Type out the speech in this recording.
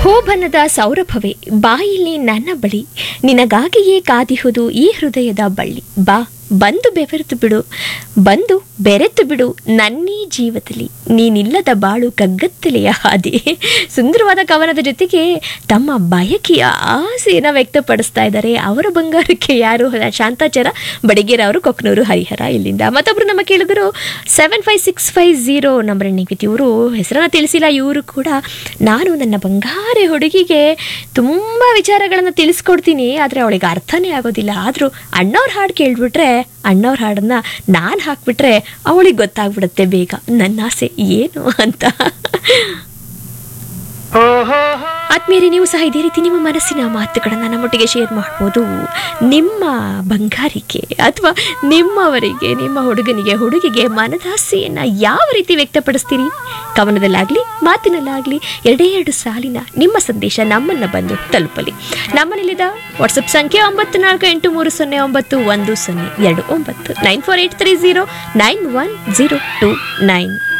ಹೋಬನದ ಸೌರಭವೇ ಬಾಯಿಲಿ ನನ್ನ ಬಳಿ ನಿನಗಾಗಿಯೇ ಕಾದಿಹುದು ಈ ಹೃದಯದ ಬಳ್ಳಿ ಬಾ ಬಂದು ಬೆವೆರೆತು ಬಿಡು ಬಂದು ಬೆರೆತು ಬಿಡು ನನ್ನೀ ಜೀವದಲ್ಲಿ ನೀನಿಲ್ಲದ ಬಾಳು ಕಗ್ಗತ್ತಲೆಯ ಹಾದಿ ಸುಂದರವಾದ ಕವನದ ಜೊತೆಗೆ ತಮ್ಮ ಬಯಕೆಯ ಆಸೆಯನ್ನು ವ್ಯಕ್ತಪಡಿಸ್ತಾ ಇದ್ದಾರೆ ಅವರ ಬಂಗಾರಕ್ಕೆ ಯಾರು ಶಾಂತಾಚಾರ ಬಡಿಗೇರ ಅವರು ಕೊಕ್ನೂರು ಹರಿಹರ ಇಲ್ಲಿಂದ ಮತ್ತೊಬ್ರು ನಮ್ಮ ಕೇಳಿದ್ರು seven five six five zero number ಎಣ್ಣಿಗಿತ್ತು ಇವರು ಹೆಸರನ್ನ ತಿಳಿಸಿಲ್ಲ ಇವರು ಕೂಡ ನಾನು ನನ್ನ ಬಂಗಾರ ಹುಡುಗಿಗೆ ತುಂಬ ವಿಚಾರಗಳನ್ನು ತಿಳಿಸ್ಕೊಡ್ತೀನಿ ಆದರೆ ಅವಳಿಗೆ ಅರ್ಥನೇ ಆಗೋದಿಲ್ಲ ಆದರೂ ಅಣ್ಣವ್ರ ಹಾಡು ಕೇಳ್ಬಿಟ್ರೆ ಅಣ್ಣವ್ರ ಹಾಡನ್ನ ನಾನು ಹಾಕ್ಬಿಟ್ರೆ ಅವಳಿಗೆ ಗೊತ್ತಾಗ್ಬಿಡುತ್ತೆ ಬೇಗ ನನ್ನ ಆಸೆ ಏನು ಅಂತ ಆದ್ಮೇಲೆ ನೀವು ಸಹ ಇದೇ ರೀತಿ ನಿಮ್ಮ ಮನಸ್ಸಿನ ಮಾತುಗಳನ್ನು ನಮ್ಮೊಟ್ಟಿಗೆ ಶೇರ್ ಮಾಡ್ಬೋದು ನಿಮ್ಮ ಬಂಗಾರಿಗೆ ಅಥವಾ ನಿಮ್ಮವರಿಗೆ ನಿಮ್ಮ ಹುಡುಗನಿಗೆ ಹುಡುಗಿಗೆ ಮನದಾಸೆಯನ್ನು ಯಾವ ರೀತಿ ವ್ಯಕ್ತಪಡಿಸ್ತೀರಿ ಕವನದಲ್ಲಾಗಲಿ ಮಾತಿನಲ್ಲಾಗಲಿ ಎರಡೇ ಎರಡು ಸಾಲಿನ ನಿಮ್ಮ ಸಂದೇಶ ನಮ್ಮನ್ನು ಬಂದು ತಲುಪಲಿ ನಮ್ಮಲ್ಲಿದ್ದ ವಾಟ್ಸಪ್ ಸಂಖ್ಯೆ ಒಂಬತ್ತು ನಾಲ್ಕು ಎಂಟು ಮೂರು ಸೊನ್ನೆ ಒಂಬತ್ತು ಒಂದು ಸೊನ್ನೆ ಎರಡು ಒಂಬತ್ತು nine four eight three zero nine one zero two nine